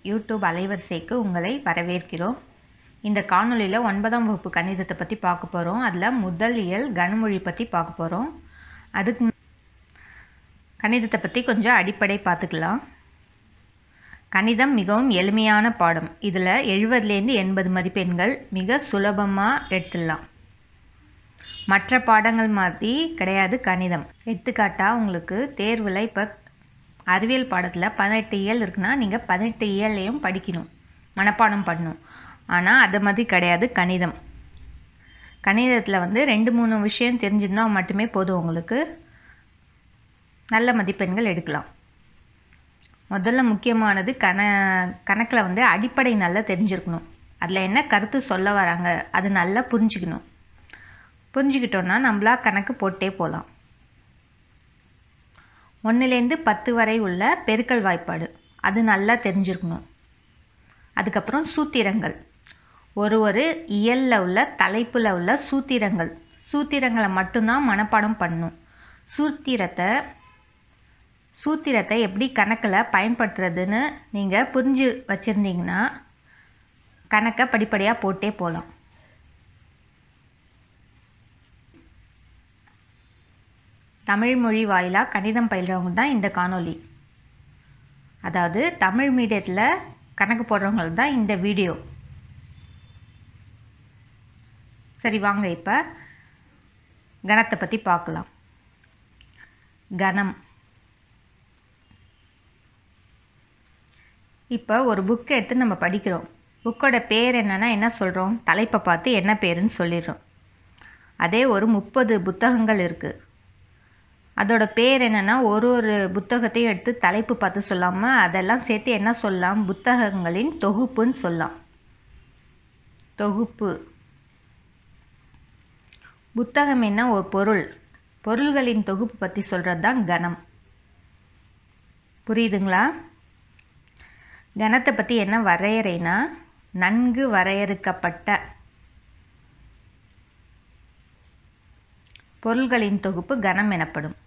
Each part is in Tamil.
யூடியூப் அலைவரிசைக்கு உங்களை வரவேற்கிறோம் இந்த காணொளியில் ஒன்பதாம் வகுப்பு கணிதத்தை பற்றி பார்க்க போகிறோம் அதில் முதல் இயல் கனமொழி பற்றி பார்க்க போகிறோம் அதுக்கு மு- கணிதத்தை பற்றி கொஞ்சம் அடிப்படை பார்த்துக்கலாம் கணிதம் மிகவும் எளிமையான பாடம் இதில் எழுபதுலேருந்து எண்பது மதிப்பெண்கள் மிக சுலபமாக எடுத்துடலாம் மற்ற பாடங்கள் மாதிரி கிடையாது கணிதம் எடுத்துக்காட்டாக உங்களுக்கு தேர்வில் இப்போ அறிவியல் பாடத்தில் பதினெட்டு இயல் இருக்குன்னா நீங்கள் பதினெட்டு இயல்லையும் படிக்கணும் மனப்பாடம் பண்ணணும் ஆனால் அது மாதிரி கிடையாது கணிதம் கணிதத்தில் வந்து ரெண்டு மூணு விஷயம் தெரிஞ்சிருந்தால் மட்டுமே போதும் உங்களுக்கு நல்ல மதிப்பெண்கள் எடுக்கலாம் முதல்ல முக்கியமானது கண கணக்கில் வந்து அடிப்படை நல்லா தெரிஞ்சிருக்கணும் அதில் என்ன கருத்து சொல்ல வராங்க அது நல்லா புரிஞ்சுக்கணும் புரிஞ்சுக்கிட்டோன்னா நம்மளா கணக்கு போட்டே போகலாம் ஒன்றுலேருந்து பத்து வரை உள்ள பெருக்கல் வாய்ப்பாடு அது நல்லா தெரிஞ்சிருக்கணும் அதுக்கப்புறம் சூத்திரங்கள் ஒரு ஒரு இயலில் உள்ள தலைப்பில் உள்ள சூத்திரங்கள் சூத்திரங்களை மட்டும்தான் மனப்பாடம் பண்ணணும் சூத்திரத்தை சூத்திரத்தை எப்படி கணக்கில் பயன்படுத்துறதுன்னு நீங்கள் புரிஞ்சு வச்சுருந்தீங்கன்னா கணக்கை படிப்படியாக போட்டே போகலாம் தமிழ் மொழி வாயிலாக கணிதம் பயில்றவங்க தான் இந்த காணொளி அதாவது தமிழ் மீடியத்தில் கணக்கு போடுறவங்களுக்கு தான் இந்த வீடியோ சரி வாங்க இப்போ கணத்தை பற்றி பார்க்கலாம் கணம் இப்போ ஒரு புக் எடுத்து நம்ம படிக்கிறோம் புக்கோட பேர் என்னன்னா என்ன சொல்கிறோம் தலைப்பை பார்த்து என்ன பேருன்னு சொல்லிடுறோம் அதே ஒரு முப்பது புத்தகங்கள் இருக்குது அதோட பேர் என்னென்னா ஒரு ஒரு புத்தகத்தையும் எடுத்து தலைப்பு பார்த்து சொல்லாமல் அதெல்லாம் சேர்த்து என்ன சொல்லலாம் புத்தகங்களின் தொகுப்புன்னு சொல்லலாம் தொகுப்பு புத்தகம் என்ன ஒரு பொருள் பொருள்களின் தொகுப்பு பற்றி சொல்கிறது தான் கணம் புரியுதுங்களா கணத்தை பற்றி என்ன வரையறைனா நன்கு வரையறுக்கப்பட்ட பொருள்களின் தொகுப்பு கணம் எனப்படும்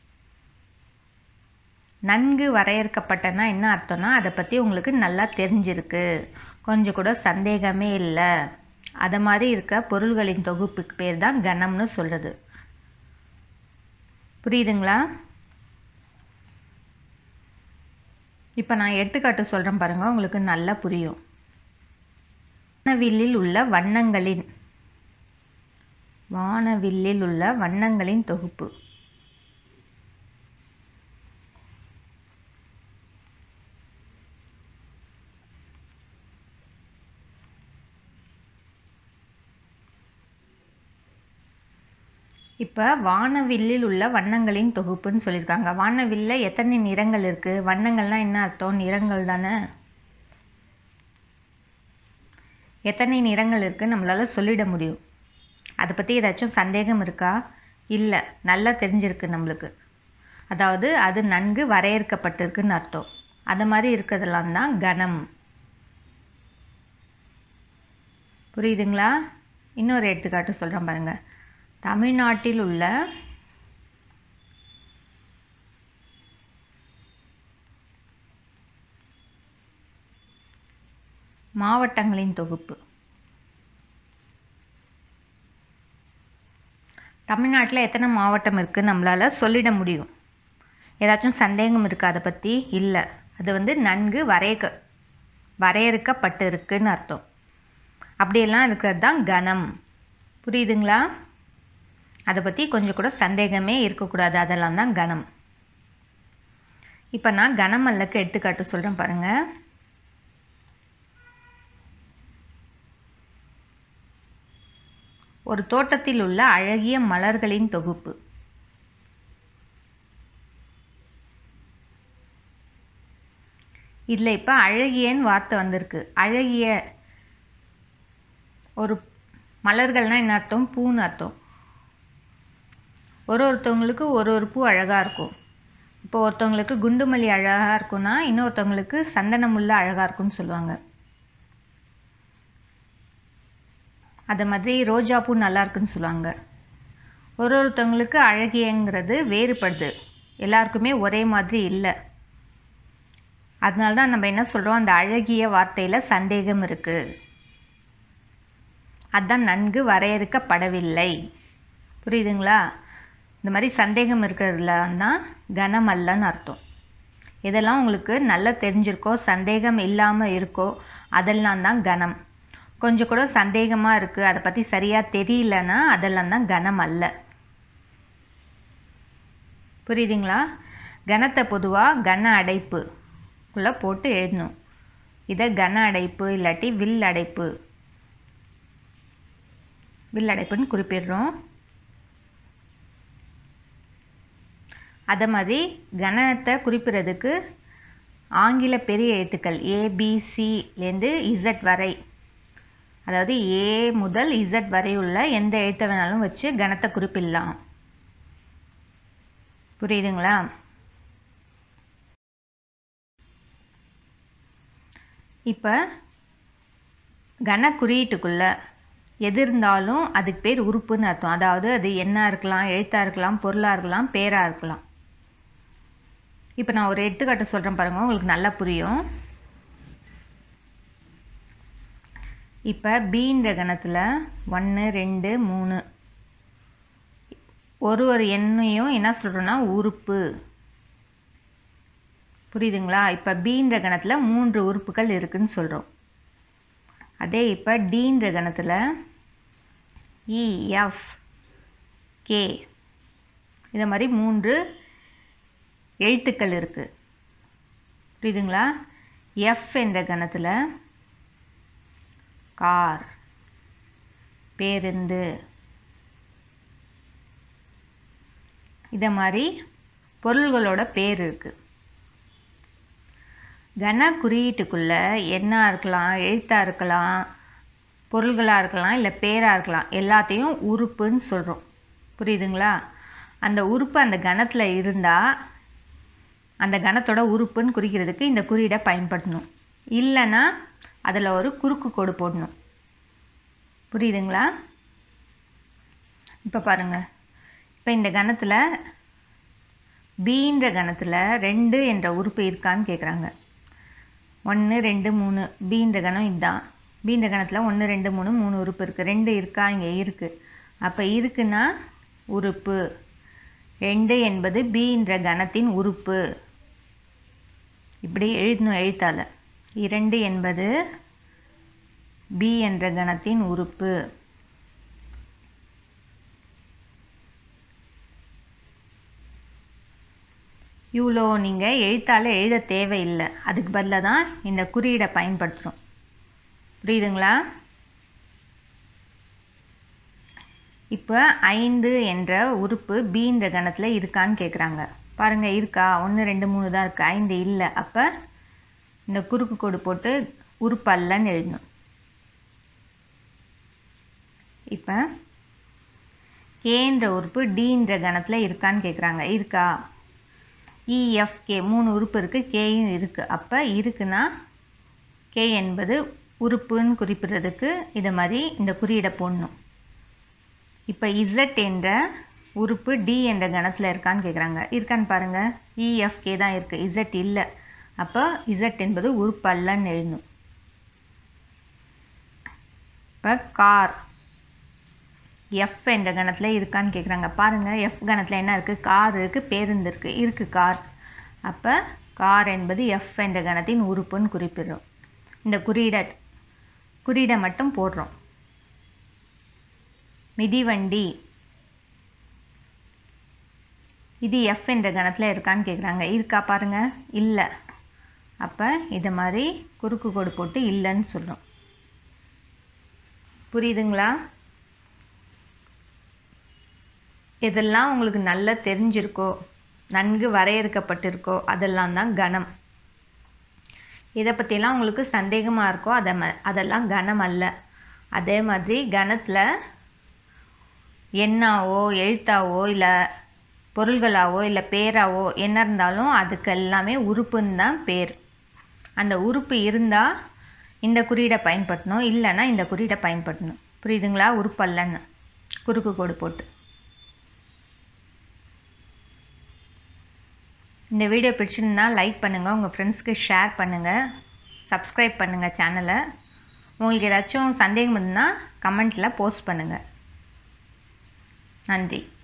நன்கு வரையறுக்கப்பட்டனா என்ன அர்த்தம்னா அதை பற்றி உங்களுக்கு நல்லா தெரிஞ்சிருக்கு கொஞ்சம் கூட சந்தேகமே இல்லை அதை மாதிரி இருக்க பொருள்களின் தொகுப்புக்கு பேர் தான் கணம்னு சொல்கிறது புரியுதுங்களா இப்போ நான் எடுத்துக்காட்டு சொல்கிறேன் பாருங்கள் உங்களுக்கு நல்லா புரியும் வானவில்லில் உள்ள வண்ணங்களின் வானவில்லில் உள்ள வண்ணங்களின் தொகுப்பு இப்போ வானவில்லில் உள்ள வண்ணங்களின் தொகுப்புன்னு சொல்லியிருக்காங்க வானவில்ல எத்தனை நிறங்கள் இருக்குது வண்ணங்கள்னால் என்ன அர்த்தம் நிறங்கள் தானே எத்தனை நிறங்கள் இருக்குன்னு நம்மளால் சொல்லிட முடியும் அதை பற்றி ஏதாச்சும் சந்தேகம் இருக்கா இல்லை நல்லா தெரிஞ்சிருக்கு நம்மளுக்கு அதாவது அது நன்கு வரையறுக்கப்பட்டிருக்குன்னு அர்த்தம் அது மாதிரி இருக்கிறதெல்லாம் தான் கணம் புரியுதுங்களா இன்னொரு எடுத்துக்காட்டு சொல்கிறேன் பாருங்கள் தமிழ்நாட்டில் உள்ள மாவட்டங்களின் தொகுப்பு தமிழ்நாட்டில் எத்தனை மாவட்டம் இருக்குன்னு நம்மளால் சொல்லிட முடியும் ஏதாச்சும் சந்தேகம் இருக்கா அதை பற்றி இல்லை அது வந்து நன்கு வரையக்க வரையறுக்கப்பட்டு இருக்குன்னு அர்த்தம் அப்படியெல்லாம் இருக்கிறது தான் கணம் புரியுதுங்களா அதை பற்றி கொஞ்சம் கூட சந்தேகமே இருக்கக்கூடாது அதெல்லாம் தான் கணம் இப்போ நான் கணமல்லுக்கு எடுத்துக்காட்டு சொல்கிறேன் பாருங்கள் ஒரு தோட்டத்தில் உள்ள அழகிய மலர்களின் தொகுப்பு இதில் இப்போ அழகியன்னு வார்த்தை வந்திருக்கு அழகிய ஒரு மலர்கள்னால் என்ன அர்த்தம் பூன்னு அர்த்தம் ஒரு ஒருத்தவங்களுக்கு ஒரு ஒரு பூ அழகாக இருக்கும் இப்போ ஒருத்தவங்களுக்கு குண்டுமல்லி அழகாக இருக்கும்னா இன்னொருத்தவங்களுக்கு சந்தனமுள்ள அழகாக இருக்கும்னு சொல்லுவாங்க அது மாதிரி ரோஜா பூ நல்லா இருக்குன்னு சொல்லுவாங்க ஒரு ஒருத்தவங்களுக்கு அழகியங்கிறது வேறுபடுது எல்லாருக்குமே ஒரே மாதிரி இல்லை அதனால தான் நம்ம என்ன சொல்கிறோம் அந்த அழகிய வார்த்தையில் சந்தேகம் இருக்குது அதுதான் நன்கு வரையறுக்கப்படவில்லை புரியுதுங்களா இந்த மாதிரி சந்தேகம் இருக்கிறதுல தான் கனம் அல்லன்னு அர்த்தம் இதெல்லாம் உங்களுக்கு நல்லா தெரிஞ்சிருக்கோ சந்தேகம் இல்லாமல் இருக்கோ அதெல்லாம் தான் கனம் கொஞ்சம் கூட சந்தேகமாக இருக்குது அதை பற்றி சரியாக தெரியலன்னா அதெல்லாம் தான் கனம் அல்ல புரியுதுங்களா கனத்தை பொதுவாக கன அடைப்புக்குள்ளே போட்டு எழுதணும் இதை கன அடைப்பு இல்லாட்டி வில் அடைப்பு வில் அடைப்புன்னு குறிப்பிடுறோம் அதை மாதிரி கணத்தை குறிப்பிடுறதுக்கு ஆங்கில பெரிய எழுத்துக்கள் ஏபிசிலேருந்து இசட் வரை அதாவது ஏ முதல் இசட் வரை உள்ள எந்த எழுத்தை வேணாலும் வச்சு கணத்தை குறிப்பிடலாம் புரியுதுங்களா இப்போ கன குறியீட்டுக்குள்ள எது இருந்தாலும் அதுக்கு பேர் உறுப்புன்னு அர்த்தம் அதாவது அது என்ன இருக்கலாம் எழுத்தாக இருக்கலாம் பொருளாக இருக்கலாம் பேராக இருக்கலாம் இப்போ நான் ஒரு எடுத்துக்காட்டு சொல்கிறேன் பாருங்கள் உங்களுக்கு நல்லா புரியும் இப்போ பீன்ற கணத்தில் ஒன்று ரெண்டு மூணு ஒரு ஒரு எண்ணையும் என்ன சொல்கிறோன்னா உறுப்பு புரியுதுங்களா இப்போ பீன்ற கணத்தில் மூன்று உறுப்புகள் இருக்குதுன்னு சொல்கிறோம் அதே இப்போ டீன்ற கணத்தில் இ எஃப் கே இதை மாதிரி மூன்று எழுத்துக்கள் இருக்குது புரியுதுங்களா எஃப் என்ற கணத்தில் கார் பேருந்து இதை மாதிரி பொருள்களோட பேர் இருக்குது கன குறியீட்டுக்குள்ளே எண்ணாக இருக்கலாம் எழுத்தாக இருக்கலாம் பொருள்களாக இருக்கலாம் இல்லை பேராக இருக்கலாம் எல்லாத்தையும் உறுப்புன்னு சொல்கிறோம் புரியுதுங்களா அந்த உறுப்பு அந்த கணத்தில் இருந்தால் அந்த கணத்தோட உறுப்புன்னு குறிக்கிறதுக்கு இந்த குறியீடை பயன்படுத்தணும் இல்லைன்னா அதில் ஒரு குறுக்கு கோடு போடணும் புரியுதுங்களா இப்போ பாருங்கள் இப்போ இந்த கணத்தில் பீன்ற கணத்தில் ரெண்டு என்ற உறுப்பு இருக்கான்னு கேட்குறாங்க ஒன்று ரெண்டு மூணு பீன்ற கணம் இதுதான் பீன்ற கணத்தில் ஒன்று ரெண்டு மூணு மூணு உறுப்பு இருக்குது ரெண்டு இருக்கா இங்கே இருக்குது அப்போ இருக்குன்னா உறுப்பு ரெண்டு என்பது பீன்ற கணத்தின் உறுப்பு இப்படி எழுதணும் எழுத்தால் இரண்டு என்பது பி என்ற கணத்தின் உறுப்பு இவ்வளோ நீங்கள் எழுத்தால் எழுத தேவையில்லை அதுக்கு பதிலாக தான் இந்த குறியீடை பயன்படுத்துகிறோம் புரியுதுங்களா இப்போ ஐந்து என்ற உறுப்பு பீன்ற கணத்தில் இருக்கான்னு கேட்குறாங்க பாருங்கள் இருக்கா ஒன்று ரெண்டு மூணு தான் இருக்குது ஐந்து இல்லை அப்போ இந்த குறுக்கு கோடு போட்டு உறுப்பு அல்லன்னு எழுதணும் இப்போ கேன்ற உறுப்பு டீன்ற கணத்தில் இருக்கான்னு கேட்குறாங்க இருக்கா இஎஃப்கே மூணு உறுப்பு இருக்குது கேயும் இருக்குது அப்போ இருக்குன்னா கே என்பது உறுப்புன்னு குறிப்பிடுறதுக்கு இதை மாதிரி இந்த குறியீடை போடணும் இப்போ இசட் என்ற உறுப்பு டி என்ற கணத்தில் இருக்கான்னு கேட்குறாங்க இருக்கான்னு பாருங்கள் இஎஃப்கே தான் இருக்குது இசட் இல்லை அப்போ இசட் என்பது உறுப்பு அல்லன்னு எழுதணும் இப்போ கார் எஃப் என்ற கணத்தில் இருக்கான்னு கேட்குறாங்க பாருங்கள் எஃப் கணத்தில் என்ன இருக்குது கார் இருக்குது பேருந்து இருக்குது இருக்குது கார் அப்போ கார் என்பது எஃப் என்ற கணத்தின் உறுப்புன்னு குறிப்பிடுறோம் இந்த குறியீடை குறியீடை மட்டும் போடுறோம் மிதிவண்டி இது எஃப் என்ற கணத்தில் இருக்கான்னு கேட்குறாங்க இருக்கா பாருங்கள் இல்லை அப்போ இதை மாதிரி குறுக்கு கோடு போட்டு இல்லைன்னு சொல்கிறோம் புரியுதுங்களா எதெல்லாம் உங்களுக்கு நல்லா தெரிஞ்சிருக்கோ நன்கு வரையறுக்கப்பட்டிருக்கோ அதெல்லாம் தான் கணம் இதை பற்றியெல்லாம் உங்களுக்கு சந்தேகமாக இருக்கோ அதை ம அதெல்லாம் கணம் அல்ல அதே மாதிரி கணத்தில் எண்ணாவோ எழுத்தாவோ இல்லை பொருள்களாவோ இல்லை பேராவோ என்ன இருந்தாலும் அதுக்கு எல்லாமே உறுப்புன்னு தான் பேர் அந்த உறுப்பு இருந்தால் இந்த குறியீடை பயன்படுத்தணும் இல்லைன்னா இந்த குறியீடை பயன்படுத்தணும் புரியுதுங்களா உறுப்பு அல்லன்னு குறுக்கு கோடு போட்டு இந்த வீடியோ பிடிச்சிருந்தா லைக் பண்ணுங்கள் உங்கள் ஃப்ரெண்ட்ஸ்க்கு ஷேர் பண்ணுங்கள் சப்ஸ்கிரைப் பண்ணுங்கள் சேனலை உங்களுக்கு ஏதாச்சும் சந்தேகம் இருந்தால் கமெண்ட்டில் போஸ்ட் பண்ணுங்கள் நன்றி